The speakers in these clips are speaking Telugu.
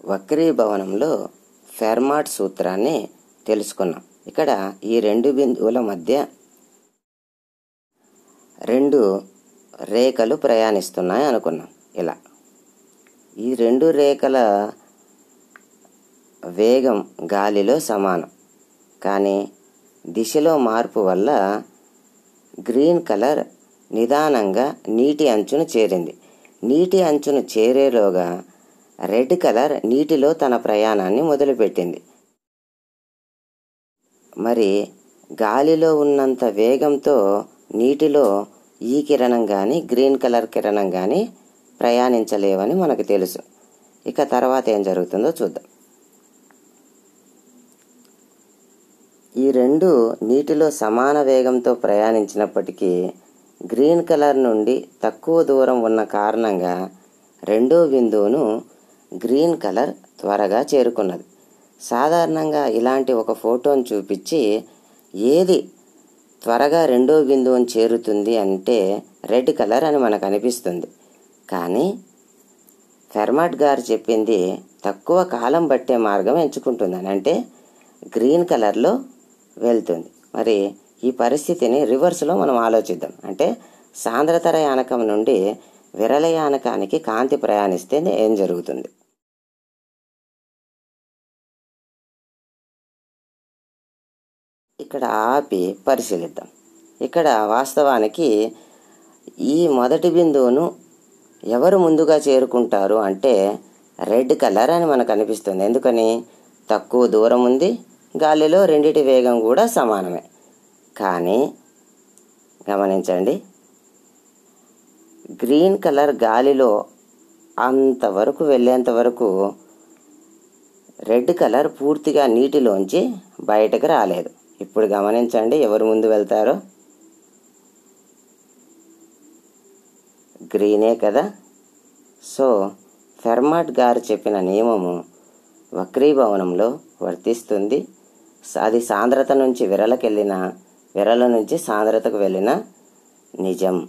వక్రీభవనంలో ఫెర్మాట్ సూత్రాన్ని తెలుసుకున్నాం ఇక్కడ ఈ రెండు బిందువుల మధ్య రెండు రేఖలు ప్రయాణిస్తున్నాయి అనుకున్నాం ఇలా ఈ రెండు రేఖల వేగం గాలిలో సమానం కానీ దిశలో మార్పు వల్ల గ్రీన్ కలర్ నిదానంగా నీటి అంచును చేరింది నీటి అంచును చేరేలోగా రెడ్ కలర్ నీటిలో తన ప్రయాణాన్ని మొదలుపెట్టింది మరి గాలిలో ఉన్నంత వేగంతో నీటిలో ఈ కిరణం కానీ గ్రీన్ కలర్ కిరణం కానీ ప్రయాణించలేవని మనకు తెలుసు ఇక తర్వాత ఏం జరుగుతుందో చూద్దాం ఈ రెండు నీటిలో సమాన వేగంతో ప్రయాణించినప్పటికీ గ్రీన్ కలర్ నుండి తక్కువ దూరం ఉన్న కారణంగా రెండో బిందువును గ్రీన్ కలర్ త్వరగా చేరుకున్నది సాధారణంగా ఇలాంటి ఒక ఫోటోను చూపించి ఏది త్వరగా రెండో బిందువును చేరుతుంది అంటే రెడ్ కలర్ అని మనకు అనిపిస్తుంది కానీ ఫెర్మాట్ గారు చెప్పింది తక్కువ కాలం పట్టే మార్గం ఎంచుకుంటుందని అంటే గ్రీన్ కలర్లో వెళ్తుంది మరి ఈ పరిస్థితిని రివర్స్లో మనం ఆలోచిద్దాం అంటే సాంద్రతర యానకం నుండి విరల యానకానికి కాంతి ప్రయాణిస్తే ఏం జరుగుతుంది ఇక్కడ ఆపి పరిశీలిద్దాం ఇక్కడ వాస్తవానికి ఈ మొదటి బిందువును ఎవరు ముందుగా చేరుకుంటారు అంటే రెడ్ కలర్ అని మనకు అనిపిస్తుంది ఎందుకని తక్కువ దూరం ఉంది గాలిలో రెండిటి వేగం కూడా సమానమే కానీ గమనించండి గ్రీన్ కలర్ గాలిలో అంతవరకు వెళ్ళేంత వరకు రెడ్ కలర్ పూర్తిగా నీటిలోంచి బయటకు రాలేదు ఇప్పుడు గమనించండి ఎవరు ముందు వెళ్తారో గ్రీనే కదా సో ఫెర్మాట్ గారు చెప్పిన నియమము వక్రీభవనంలో వర్తిస్తుంది అది సాంద్రత నుంచి విరలకెళ్ళిన విరల నుంచి సాంద్రతకు వెళ్ళిన నిజం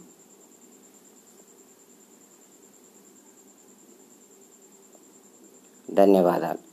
ధన్యవాదాలు